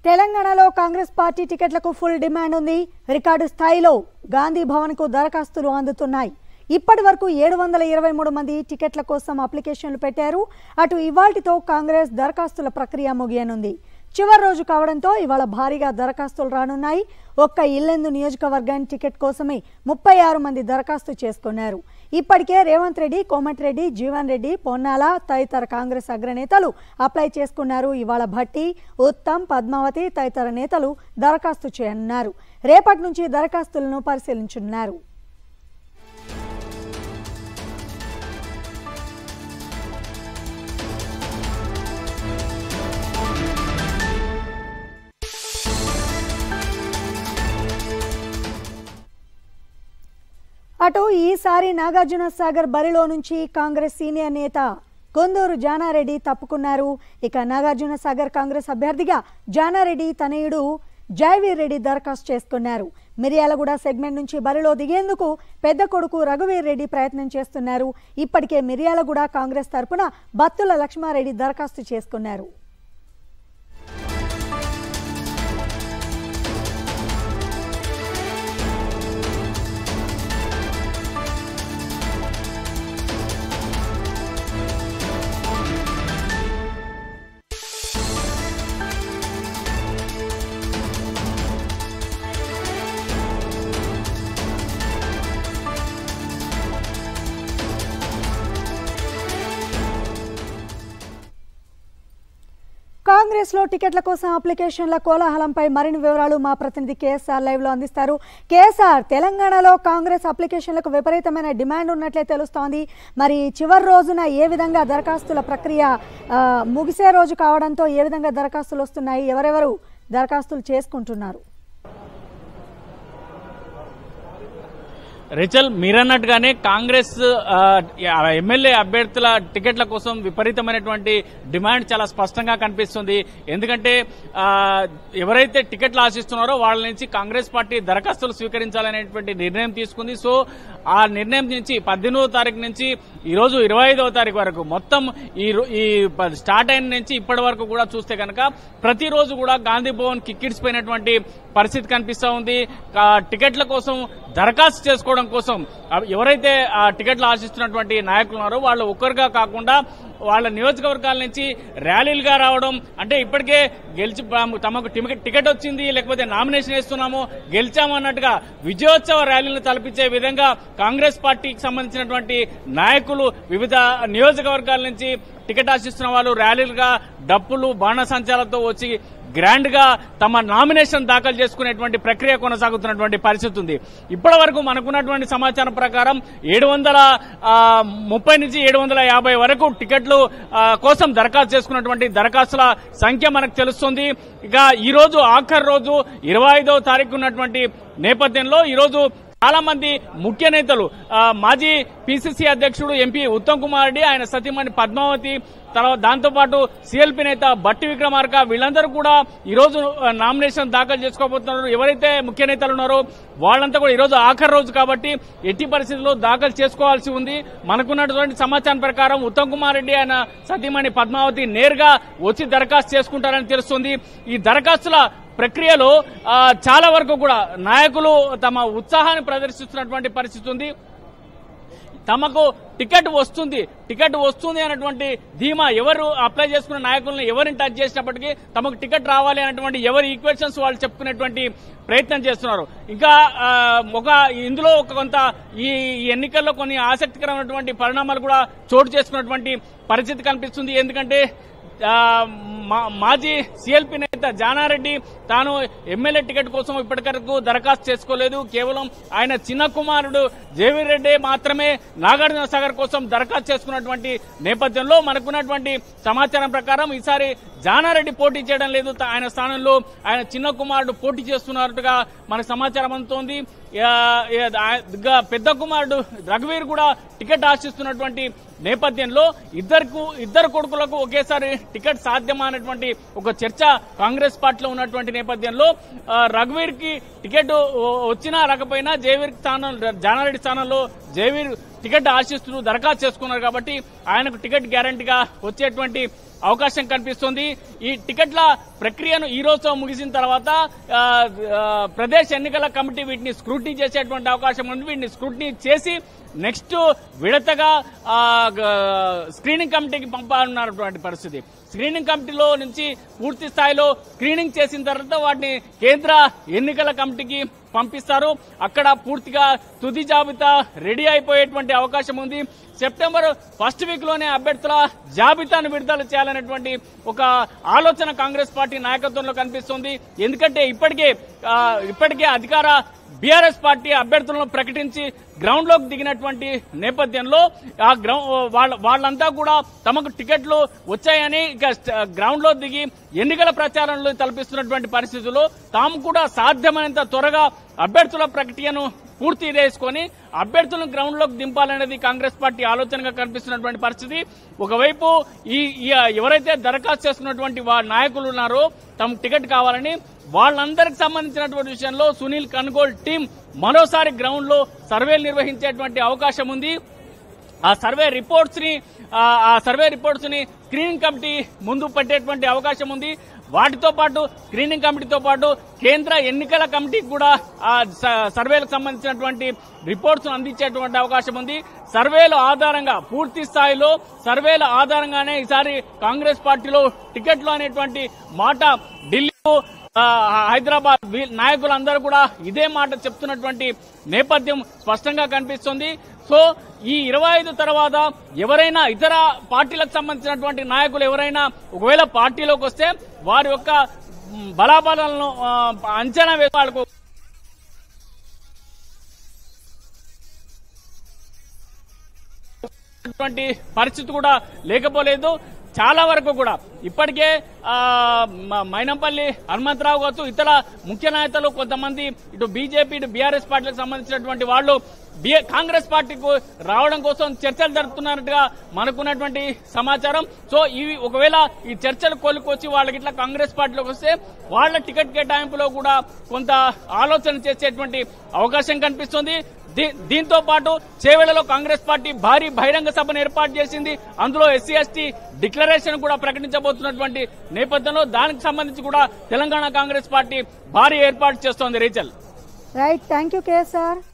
తెలంగాణలో Congress party టికెట్లకు full demand ఉంది రికార్డు స్థాయిలో గాంధీ భవన్కు దరఖాస్తులు అందుతున్నాయి ఇప్పటి వరకు ఏడు వందల ఇరవై మూడు మంది టికెట్ల కోసం అప్లికేషన్లు పెట్టారు అటు ఇవాల్టితో కాంగ్రెస్ దరఖాస్తుల ప్రక్రియ ముగియనుంది చివరి రోజు కావడంతో ఇవాళ భారీగా దరఖాస్తులు రానున్నాయి ఒక్క ఇల్లెందు నియోజకవర్గాన్ని టికెట్ కోసమే ముప్పై ఆరు మంది దరఖాస్తు చేసుకున్నారు ఇప్పటికే రేవంత్ రెడ్డి కోమటిరెడ్డి జీవన్ రెడ్డి పొన్నాల తదితర కాంగ్రెస్ అగ్రనేతలు అప్లై చేసుకున్నారు ఇవాళ భట్టి ఉత్తమ్ పద్మావతి తదితర నేతలు దరఖాస్తు చేయనున్నారు రేపటి నుంచి దరఖాస్తులను పరిశీలించనున్నారు అటు ఈసారి నాగార్జున సాగర్ బరిలో నుంచి కాంగ్రెస్ సీనియర్ నేత కొందూరు జానారెడ్డి తప్పుకున్నారు ఇక నాగార్జున సాగర్ కాంగ్రెస్ అభ్యర్థిగా జానారెడ్డి తనయుడు జైవీర్ రెడ్డి దరఖాస్తు చేసుకున్నారు మిర్యాలగూడ సెగ్మెంట్ నుంచి బరిలో దిగేందుకు పెద్ద కొడుకు రఘువీర్ రెడ్డి ప్రయత్నం చేస్తున్నారు ఇప్పటికే మిర్యాలగూడ కాంగ్రెస్ తరపున బత్తుల లక్ష్మారెడ్డి దరఖాస్తు చేసుకున్నారు కాంగ్రెస్ లో టికెట్ల కోసం అప్లికేషన్ల కోలాహలంపై మరిన్ని వివరాలు మా ప్రతినిధి కేఎస్ఆర్ లైవ్ లో అందిస్తారు కేఎస్ఆర్ తెలంగాణలో కాంగ్రెస్ అప్లికేషన్లకు విపరీతమైన డిమాండ్ ఉన్నట్లే తెలుస్తోంది మరి చివరి రోజున ఏ విధంగా దరఖాస్తుల ప్రక్రియ ఆ, ముగిసే రోజు కావడంతో ఏ విధంగా దరఖాస్తులు వస్తున్నాయి ఎవరెవరు దరఖాస్తులు చేసుకుంటున్నారు రిచల్ మీరన్నట్టుగానే కాంగ్రెస్ ఆ, ఎమ్మెల్యే అభ్యర్థుల టికెట్ల కోసం విపరీతమైనటువంటి డిమాండ్ చాలా స్పష్టంగా కనిపిస్తుంది ఎందుకంటే ఆ, ఎవరైతే టికెట్లు ఆశిస్తున్నారో వాళ్ళ నుంచి కాంగ్రెస్ పార్టీ దరఖాస్తులు స్వీకరించాలనేటువంటి నిర్ణయం తీసుకుంది సో ఆ నిర్ణయం నుంచి పద్దెనిమిదవ తారీఖు నుంచి ఈ రోజు ఇరవై ఐదవ తారీఖు వరకు మొత్తం ఈ రో- ఈ ప- స్టార్ట్ అయిన నుంచి ఇప్పటి వరకు కూడా చూస్తే కనుక ప్రతిరోజు కూడా గాంధీ భవన్ కిక్కిడిసిపోయినటువంటి పరిస్థితి కనిపిస్తా ఉంది కా- టికెట్ల కోసం దరఖాస్తు చేసుకోవడం కోసం అవి ఎవరైతే ఆ టికెట్లు ఆశిస్తున్నటువంటి నాయకులు ఉన్నారో వాళ్ళు ఒక్కరుగా కాకుండా వాళ్ళ నియోజకవర్గాల నుంచి ర్యాలీలుగా రావడం అంటే ఇప్పటికే గెలిచి తమకు టికెట్ టికెట్ వచ్చింది లేకపోతే నామినేషన్ వేస్తున్నాము గెలిచాము అన్నట్టుగా విజయోత్సవ ర్యాలీలను తలపించే విధంగా కాంగ్రెస్ పార్టీకి సంబంధించినటువంటి నాయకులు వివిధ నియోజకవర్గాల నుంచి టికెట్ ఆశిస్తున్న వాళ్ళు ర్యాలీలుగా డప్పులు బాణసంచాలతో వచ్చి గ్రాండ్ గా తమ నామినేషన్ దాఖలు చేసుకునేటువంటి ప్రక్రియ కొనసాగుతున్నటువంటి పరిస్థితి ఉంది ఇప్పటి వరకు మనకున్నటువంటి సమాచారం ప్రకారం ఏడు వందల ముప్పై నుంచి ఏడు వందల యాభై వరకు టికెట్లు ఆ, కోసం దరఖాస్తు చేసుకున్నటువంటి దరఖాస్తుల సంఖ్య మనకు తెలుస్తుంది ఇక ఈ రోజు ఆఖరి రోజు ఇరవై ఐదవ తారీఖు ఉన్నటువంటి నేపథ్యంలో ఈ రోజు చాలా మంది ముఖ్య నేతలు ఆ, మాజీ పిసిసి అధ్యక్షుడు ఎంపీ ఉత్తమ్ కుమార్ రెడ్డి ఆయన సతీమణి పద్మావతి తర్వాత దాంతో పాటు సిఎల్పి నేత బట్టి విక్రమార్క వీళ్ళందరూ కూడా ఈ రోజు ఆ, నామినేషన్ దాఖలు చేసుకోబోతున్నారు ఎవరైతే ముఖ్య నేతలు ఉన్నారో వాళ్ళంతా కూడా ఈ రోజు ఆఖరి రోజు కాబట్టి ఎట్టి పరిస్థితుల్లో దాఖలు చేసుకోవాల్సి ఉంది మనకున్నటువంటి సమాచారం ప్రకారం ఉత్తమ్ కుమార్ రెడ్డి ఆయన సతీమణి పద్మావతి నేరుగా వచ్చి దరఖాస్తు చేసుకుంటారని తెలుస్తుంది ఈ దరఖాస్తుల ప్రక్రియలో ఆ, చాలా వరకు కూడా నాయకులు తమ ఉత్సాహాన్ని ప్రదర్శిస్తున్నటువంటి పరిస్థితి ఉంది తమకు టికెట్ వస్తుంది టికెట్ వస్తుంది అనేటువంటి ధీమా ఎవరు అప్లై చేసుకున్న నాయకులను ఎవరిని టచ్ చేసినప్పటికీ తమకు టికెట్ రావాలి అనేటువంటి ఎవరి ఈక్వేషన్స్ వాళ్ళు చెప్పుకునేటువంటి ప్రయత్నం చేస్తున్నారు ఇంకా ఆ, ఒక ఇందులో ఒక కొంత ఈ ఈ ఎన్నికల్లో కొన్ని ఆసక్తికరమైనటువంటి పరిణామాలు కూడా చోటు చేసుకున్నటువంటి పరిస్థితి కనిపిస్తుంది ఎందుకంటే ఆ, మా- మాజీ సిఎల్పి నేత జానారెడ్డి తాను ఎమ్మెల్యే టికెట్ కోసం ఇప్పటివరకు దరఖాస్తు చేసుకోలేదు కేవలం ఆయన చిన్న కుమారుడు జేవీర్ రెడ్డి మాత్రమే నాగార్జున సాగర్ కోసం దరఖాస్తు చేసుకున్నటువంటి నేపథ్యంలో మనకున్నటువంటి సమాచారం ప్రకారం ఈసారి జానారెడ్డి పోటీ చేయడం లేదు తా- ఆయన స్థానంలో ఆయన చిన్న కుమారుడు పోటీ చేస్తున్నట్టుగా మనకు సమాచారం అందుతోంది ఆ, ఆ, ఆ, పెద్ద కుమారుడు రఘువీర్ కూడా టికెట్ ఆశిస్తున్నటువంటి నేపథ్యంలో ఇద్దరు ఇద్దరు కొడుకులకు ఒకేసారి టికెట్ సాధ్యమా అనేటువంటి ఒక చర్చ కాంగ్రెస్ పార్టీలో ఉన్నటువంటి నేపథ్యంలో ఆ, రఘువీర్ కి టికెట్ వచ్చినా రాకపోయినా జయవీర్ స్థానం జానారెడ్డి స్థానంలో జయవీర్ టికెట్ ఆశిస్తూ దరఖాస్తు చేసుకున్నారు కాబట్టి ఆయనకు టికెట్ గ్యారంటీగా వచ్చేటువంటి అవకాశం కనిపిస్తుంది ఈ టికెట్ల ప్రక్రియను ఈ రోజు ముగిసిన తర్వాత ఆ, ఆ, ప్రదేశ్ ఎన్నికల కమిటీ వీటిని స్క్రూటినీ చేసేటువంటి అవకాశం ఉంది వీటిని స్క్రూటినీ చేసి నెక్స్ట్ విడతగా ఆ, గ- స్క్రీనింగ్ కమిటీకి పంపాలన్నటువంటి పరిస్థితి స్క్రీనింగ్ కమిటీలో నుంచి పూర్తి స్థాయిలో స్క్రీనింగ్ చేసిన తర్వాత వాటిని కేంద్ర ఎన్నికల కమిటీకి పంపిస్తారు అక్కడ పూర్తిగా తుది జాబితా రెడీ అయిపోయేటువంటి అవకాశం ఉంది సెప్టెంబర్ ఫస్ట్ వీక్ లోనే అభ్యర్థుల జాబితాను విడుదల చేయాలనేటువంటి ఒక ఆలోచన కాంగ్రెస్ పార్టీ నాయకత్వంలో కనిపిస్తుంది ఎందుకంటే ఇప్పటికే ఆ, ఇప్పటికే అధికార బీఆర్ఎస్ పార్టీ అభ్యర్థులను ప్రకటించి గ్రౌండ్ లోకి దిగినటువంటి నేపథ్యంలో ఆ గ్రౌండ్ వాళ్ళ వాళ్ళంతా కూడా తమకు టికెట్లు వచ్చాయని ఇక గ్రౌండ్ లో దిగి ఎన్నికల ప్రచారంలో తలపిస్తున్నటువంటి పరిస్థితుల్లో తాము కూడా సాధ్యమైనంత త్వరగా అభ్యర్థుల ప్రకటనను పూర్తి చేసుకొని అభ్యర్థులను గ్రౌండ్ లోకి దింపాలనేది కాంగ్రెస్ పార్టీ ఆలోచనగా కనిపిస్తున్నటువంటి పరిస్థితి ఒకవైపు ఈ ఈ ఎవరైతే దరఖాస్తు చేసుకున్నటువంటి వా నాయకులు ఉన్నారో తమకు టికెట్ కావాలని వాళ్ళందరికి సంబంధించినటువంటి విషయంలో సునీల్ కన్గోల్ టీం మరోసారి గ్రౌండ్ లో సర్వేలు నిర్వహించేటువంటి అవకాశం ఉంది ఆ సర్వే రిపోర్ట్స్ ని ఆ ఆ సర్వే రిపోర్ట్స్ ని స్క్రీనింగ్ కమిటీ ముందు పెట్టేటువంటి అవకాశం ఉంది వాటితో పాటు స్క్రీనింగ్ కమిటీతో పాటు కేంద్ర ఎన్నికల కమిటీకి కూడా ఆ స- సర్వేలకు సంబంధించినటువంటి రిపోర్ట్స్ అందించేటువంటి అవకాశం ఉంది సర్వేల ఆధారంగా పూర్తి స్థాయిలో సర్వేల ఆధారంగానే ఈసారి కాంగ్రెస్ పార్టీలో టికెట్లు అనేటువంటి మాట ఢిల్లీలో ఆ, హైదరాబాద్ వీ- నాయకులందరూ కూడా ఇదే మాట చెప్తున్నటువంటి నేపథ్యం స్పష్టంగా కనిపిస్తుంది సో ఈ ఇరవై ఐదు తర్వాత ఎవరైనా ఇతర పార్టీలకు సంబంధించినటువంటి నాయకులు ఎవరైనా ఒకవేళ పార్టీలోకి వస్తే వారి యొక్క మ్, బలాబలాలను ఆ, అంచనా వేసి వాళ్ళకు అటువంటి పరిస్థితి కూడా లేకపోలేదు చాలా వరకు కూడా ఇప్పటికే ఆ, మ- మైనంపల్లి హనుమంతరావు కావచ్చు ఇతర ముఖ్య నేతలు కొంతమంది ఇటు బీజేపీ ఇటు బీఆర్ఎస్ పార్టీలకు సంబంధించినటువంటి వాళ్ళు బి- కాంగ్రెస్ పార్టీకి రావడం కోసం చర్చలు జరుపుతున్నట్టుగా మనకున్నటువంటి సమాచారం సో ఇవి ఒకవేళ ఈ చర్చలు కోలుకొచ్చి వాళ్ళకి ఇట్లా కాంగ్రెస్ పార్టీలోకి వస్తే వాళ్ళ టికెట్ కేటాయింపులో కూడా కొంత ఆలోచన చేసేటువంటి అవకాశం కనిపిస్తుంది దీ- దీంతో పాటు చేవెళ్లలో కాంగ్రెస్ పార్టీ భారీ బహిరంగ సభను ఏర్పాటు చేసింది అందులో ఎస్సీ ఎస్టీ డిక్లరేషన్ కూడా ప్రకటించబోతున్నటువంటి నేపథ్యంలో దానికి సంబంధించి కూడా తెలంగాణ కాంగ్రెస్ పార్టీ భారీ ఏర్పాటు చేస్తోంది రీచల్ రైట్ థ్యాంక్ యూ కేఎస్ఆర్